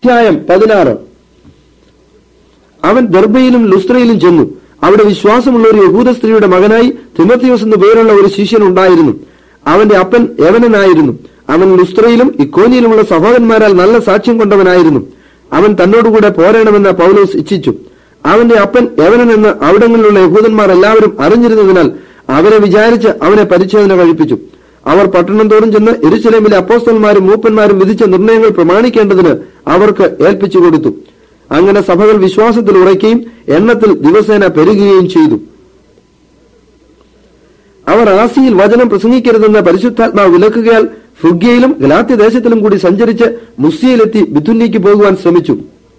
അധ്യായം പതിനാറ് അവൻ ദർബയിലും ലുസ്ത്രയിലും ചെന്നു അവിടെ വിശ്വാസമുള്ള ഒരു യഹൂദ സ്ത്രീയുടെ മകനായി തിമത്തിയോസ് എന്നു പേരുള്ള ഒരു ശിഷ്യൻ ഉണ്ടായിരുന്നു അവന്റെ അപ്പൻ യവനനായിരുന്നു അവൻ ലുസ്ത്രയിലും ഇക്കോനിയിലുമുള്ള സഹോദരന്മാരാൽ നല്ല സാക്ഷ്യം കൊണ്ടവനായിരുന്നു അവൻ തന്നോടുകൂടെ പോരണമെന്ന് പൗലോസ് ഇച്ഛിച്ചു അവന്റെ അപ്പൻ യവനെന്ന് അവിടങ്ങളിലുള്ള യഹൂദന്മാർ എല്ലാവരും അറിഞ്ഞിരുന്നതിനാൽ അവരെ വിചാരിച്ച് അവനെ പരിച്ഛേദന കഴിപ്പിച്ചു അവർ പട്ടണം തോറും ചെന്ന് എരുസലേമിലെ അപ്പോസ്തലന്മാരും മൂപ്പന്മാരും വിധിച്ച നിർണയങ്ങൾ പ്രമാണിക്കേണ്ടതിന് അവർക്ക് ഏൽപ്പിച്ചു കൊടുത്തു അങ്ങനെ സഭകൾ വിശ്വാസത്തിൽ ഉറയ്ക്കുകയും എണ്ണത്തിൽ ദിവസേന പെരുകുകയും ചെയ്തു അവർ ആസിയിൽ വചനം പ്രസംഗിക്കരുതെന്ന് പരിശുദ്ധാത്മാവ് വിലക്കുകയാൽ ഫുഗ്യയിലും ഗലാത്യദേശത്തിലും കൂടി സഞ്ചരിച്ച് മുസ്യയിലെത്തി ബിഥുന്നിക്ക് പോകുവാൻ ശ്രമിച്ചു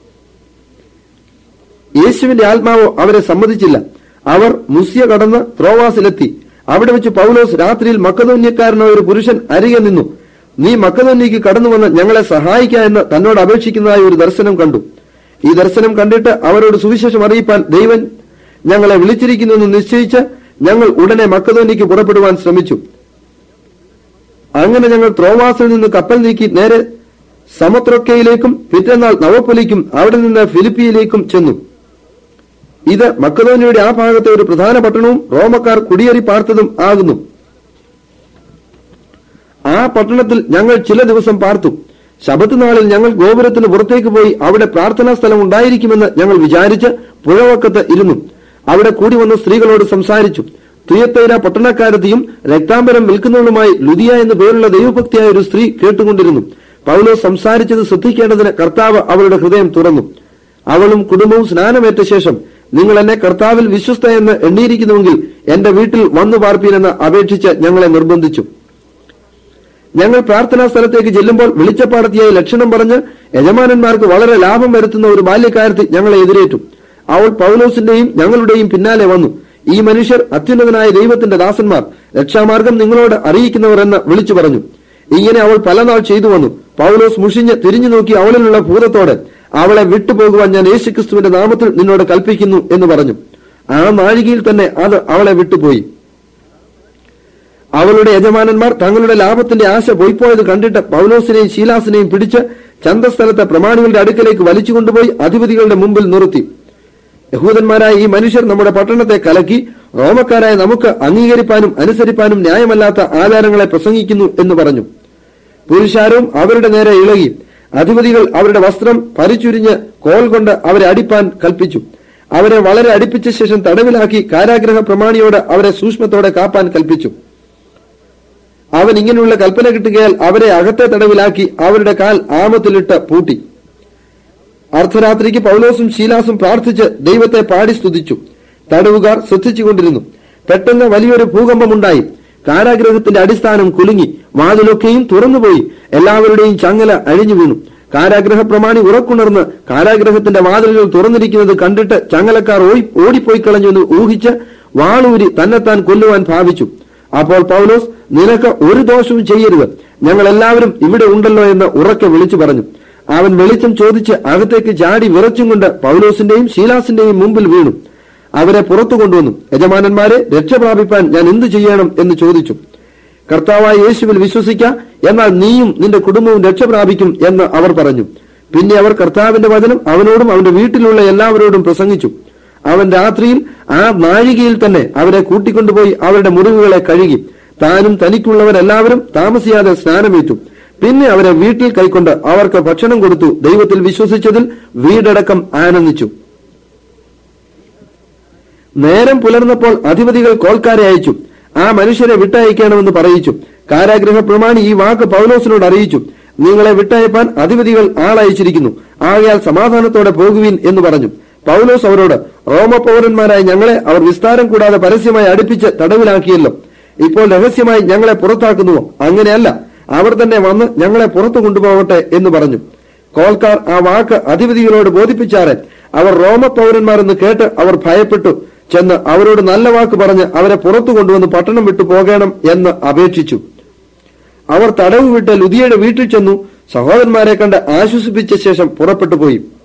യേശുവിന്റെ ആത്മാവോ അവരെ സമ്മതിച്ചില്ല അവർ മുസ്യ കടന്ന് ത്രോവാസിലെത്തി അവിടെ വെച്ച് പൗലോസ് രാത്രിയിൽ മക്കതോന്യക്കാരനായ ഒരു പുരുഷൻ അരികെ നിന്നു നീ മക്കതോന്യക്ക് കടന്നു വന്ന് ഞങ്ങളെ സഹായിക്ക എന്ന് തന്നോട് അപേക്ഷിക്കുന്നതായ ഒരു ദർശനം കണ്ടു ഈ ദർശനം കണ്ടിട്ട് അവരോട് സുവിശേഷം അറിയിപ്പാൻ ദൈവൻ ഞങ്ങളെ വിളിച്ചിരിക്കുന്നെന്ന് നിശ്ചയിച്ച് ഞങ്ങൾ ഉടനെ മക്കതോന്യക്ക് പുറപ്പെടുവാൻ ശ്രമിച്ചു അങ്ങനെ ഞങ്ങൾ ത്രോവാസിൽ നിന്ന് കപ്പൽ നീക്കി നേരെ സമത്രൊക്കയിലേക്കും പിറ്റന്നാൾ നവപ്പൊലിക്കും അവിടെ നിന്ന് ഫിലിപ്പിയിലേക്കും ചെന്നു ഇത് മക്കതോനിയുടെ ആ ഭാഗത്തെ ഒരു പ്രധാന പട്ടണവും റോമക്കാർ കുടിയേറി പാർത്തതും ആകുന്നു ആ പട്ടണത്തിൽ ഞങ്ങൾ ചില ദിവസം പാർത്തു ശബത്ത് നാളിൽ ഞങ്ങൾ ഗോപുരത്തിന് പുറത്തേക്ക് പോയി അവിടെ പ്രാർത്ഥനാ സ്ഥലം ഉണ്ടായിരിക്കുമെന്ന് ഞങ്ങൾ വിചാരിച്ച് പുഴവക്കത്ത് ഇരുന്നു അവിടെ കൂടി വന്ന സ്ത്രീകളോട് സംസാരിച്ചു തുയത്തൈര പട്ടണക്കാരത്തിയും രക്താംബരം വിൽക്കുന്നവളുമായി ലുദിയ എന്നു പേരുള്ള ദൈവഭക്തിയായ ഒരു സ്ത്രീ കേട്ടുകൊണ്ടിരുന്നു പൗലോ സംസാരിച്ചത് ശ്രദ്ധിക്കേണ്ടതിന് കർത്താവ് അവളുടെ ഹൃദയം തുറന്നു അവളും കുടുംബവും സ്നാനമേറ്റ ശേഷം നിങ്ങൾ എന്നെ കർത്താവിൽ വിശ്വസ്ത എന്ന് എണ്ണിയിരിക്കുന്നുവെങ്കിൽ എന്റെ വീട്ടിൽ വന്നു പാർപ്പീനെന്ന് അപേക്ഷിച്ച് ഞങ്ങളെ നിർബന്ധിച്ചു ഞങ്ങൾ പ്രാർത്ഥനാ സ്ഥലത്തേക്ക് ചെല്ലുമ്പോൾ വെളിച്ചപ്പാടത്തിയായി ലക്ഷണം പറഞ്ഞ് യജമാനന്മാർക്ക് വളരെ ലാഭം വരുത്തുന്ന ഒരു ബാല്യക്കാരത്തി ഞങ്ങളെ എതിരേറ്റു അവൾ പൗലോസിന്റെയും ഞങ്ങളുടെയും പിന്നാലെ വന്നു ഈ മനുഷ്യർ അത്യുന്നതനായ ദൈവത്തിന്റെ ദാസന്മാർ രക്ഷാമാർഗം നിങ്ങളോട് അറിയിക്കുന്നവർ എന്ന് വിളിച്ചു പറഞ്ഞു ഇങ്ങനെ അവൾ പലനാൾ ചെയ്തു വന്നു പൗലോസ് മുഷിഞ്ഞ് തിരിഞ്ഞു നോക്കി അവളിലുള്ള ഭൂതത്തോടെ അവളെ വിട്ടുപോകുവാൻ ഞാൻ യേശുക്രിസ്തുവിന്റെ നാമത്തിൽ നിന്നോട് കൽപ്പിക്കുന്നു എന്ന് പറഞ്ഞു ആ നാഴികയിൽ തന്നെ അത് അവളെ വിട്ടുപോയി അവളുടെ യജമാനന്മാർ തങ്ങളുടെ ലാഭത്തിന്റെ ആശ പോയിപ്പോയത് കണ്ടിട്ട് പൗലോസിനെയും ശീലാസിനെയും പിടിച്ച് ചന്തസ്ഥലത്തെ പ്രമാണികളുടെ അടുക്കലേക്ക് വലിച്ചു കൊണ്ടുപോയി അധിപതികളുടെ മുമ്പിൽ നിർത്തി യഹൂദന്മാരായ ഈ മനുഷ്യർ നമ്മുടെ പട്ടണത്തെ കലക്കി റോമക്കാരായ നമുക്ക് അംഗീകരിപ്പാനും അനുസരിപ്പാനും ന്യായമല്ലാത്ത ആചാരങ്ങളെ പ്രസംഗിക്കുന്നു എന്ന് പറഞ്ഞു പുരുഷാരവും അവരുടെ നേരെ ഇളകി അധിപതികൾ അവരുടെ വസ്ത്രം പരിച്ചുരിഞ്ഞ് കോൽ കൊണ്ട് അവരെ അടിപ്പാൻ കൽപ്പിച്ചു അവരെ വളരെ അടുപ്പിച്ച ശേഷം തടവിലാക്കി കാരാഗ്രഹ പ്രമാണിയോട് അവരെ സൂക്ഷ്മത്തോടെ കാപ്പാൻ കൽപ്പിച്ചു അവൻ ഇങ്ങനെയുള്ള കൽപ്പന കിട്ടുകയാൽ അവരെ അകത്തെ തടവിലാക്കി അവരുടെ കാൽ ആമത്തിലിട്ട് പൂട്ടി അർദ്ധരാത്രിക്ക് പൗലോസും ശീലാസും പ്രാർത്ഥിച്ച് ദൈവത്തെ പാടി സ്തുതിച്ചു തടവുകാർ ശ്രദ്ധിച്ചുകൊണ്ടിരുന്നു പെട്ടെന്ന് വലിയൊരു ഭൂകമ്പമുണ്ടായി കാരാഗ്രഹത്തിന്റെ അടിസ്ഥാനം കുലുങ്ങി വാതിലൊക്കെയും തുറന്നുപോയി എല്ലാവരുടെയും ചങ്ങല അഴിഞ്ഞു വീണു കാരാഗ്രഹ പ്രമാണി ഉറക്കുണർന്ന് കാരാഗ്രഹത്തിന്റെ വാതിലുകൾ തുറന്നിരിക്കുന്നത് കണ്ടിട്ട് ചങ്ങലക്കാർ ഓടി ഓടിപ്പോയി കളഞ്ഞു എന്ന് ഊഹിച്ച് വാളൂരി തന്നെത്താൻ കൊല്ലുവാൻ ഭാവിച്ചു അപ്പോൾ പൗലോസ് നിനക്ക് ഒരു ദോഷവും ചെയ്യരുത് ഞങ്ങൾ എല്ലാവരും ഇവിടെ ഉണ്ടല്ലോ എന്ന് ഉറക്കെ വിളിച്ചു പറഞ്ഞു അവൻ വെളിച്ചം ചോദിച്ച് അകത്തേക്ക് ചാടി വിറച്ചും കൊണ്ട് പൗലോസിന്റെയും ശീലാസിന്റെയും മുമ്പിൽ വീണു അവരെ പുറത്തു കൊണ്ടുവന്നു യജമാനന്മാരെ രക്ഷപ്രാപിപ്പാൻ ഞാൻ എന്തു ചെയ്യണം എന്ന് ചോദിച്ചു കർത്താവായ യേശുവിൽ വിശ്വസിക്ക എന്നാൽ നീയും നിന്റെ കുടുംബവും രക്ഷപ്രാപിക്കും എന്ന് അവർ പറഞ്ഞു പിന്നെ അവർ കർത്താവിന്റെ വചനം അവനോടും അവന്റെ വീട്ടിലുള്ള എല്ലാവരോടും പ്രസംഗിച്ചു അവൻ രാത്രിയിൽ ആ നാഴികയിൽ തന്നെ അവരെ കൂട്ടിക്കൊണ്ടുപോയി അവരുടെ മുറിവുകളെ കഴുകി താനും തനിക്കുള്ളവരെല്ലാവരും താമസിയാതെ സ്നാനമേറ്റു പിന്നെ അവരെ വീട്ടിൽ കൈക്കൊണ്ട് അവർക്ക് ഭക്ഷണം കൊടുത്തു ദൈവത്തിൽ വിശ്വസിച്ചതിൽ വീടടക്കം ആനന്ദിച്ചു നേരം പുലർന്നപ്പോൾ അധിപതികൾ കോൽക്കാരെ അയച്ചു ആ മനുഷ്യരെ വിട്ടയക്കണമെന്ന് പറയിച്ചു കാരാഗ്രഹ പ്രമാണി ഈ വാക്ക് പൗലോസിനോട് അറിയിച്ചു നിങ്ങളെ വിട്ടയപ്പാൻ അധിപതികൾ ആളയച്ചിരിക്കുന്നു ആകയാൽ സമാധാനത്തോടെ പോകുവിൻ എന്ന് പറഞ്ഞു പൗലോസ് അവരോട് റോമ പൗരന്മാരായ ഞങ്ങളെ അവർ വിസ്താരം കൂടാതെ പരസ്യമായി അടുപ്പിച്ച് തടവിലാക്കിയല്ലോ ഇപ്പോൾ രഹസ്യമായി ഞങ്ങളെ പുറത്താക്കുന്നുവോ അങ്ങനെയല്ല അവർ തന്നെ വന്ന് ഞങ്ങളെ പുറത്തു കൊണ്ടുപോകട്ടെ എന്ന് പറഞ്ഞു കോൽക്കാർ ആ വാക്ക് അധിപതികളോട് ബോധിപ്പിച്ചാറെ അവർ റോമ പൗരന്മാരെന്ന് കേട്ട് അവർ ഭയപ്പെട്ടു ചെന്ന് അവരോട് നല്ല വാക്ക് പറഞ്ഞ് അവരെ പുറത്തു കൊണ്ടുവന്ന് പട്ടണം വിട്ടു പോകണം എന്ന് അപേക്ഷിച്ചു അവർ തടവ് വിട്ട് ലുദിയയുടെ വീട്ടിൽ ചെന്നു സഹോദരന്മാരെ കണ്ട് ആശ്വസിപ്പിച്ച ശേഷം പുറപ്പെട്ടു പോയി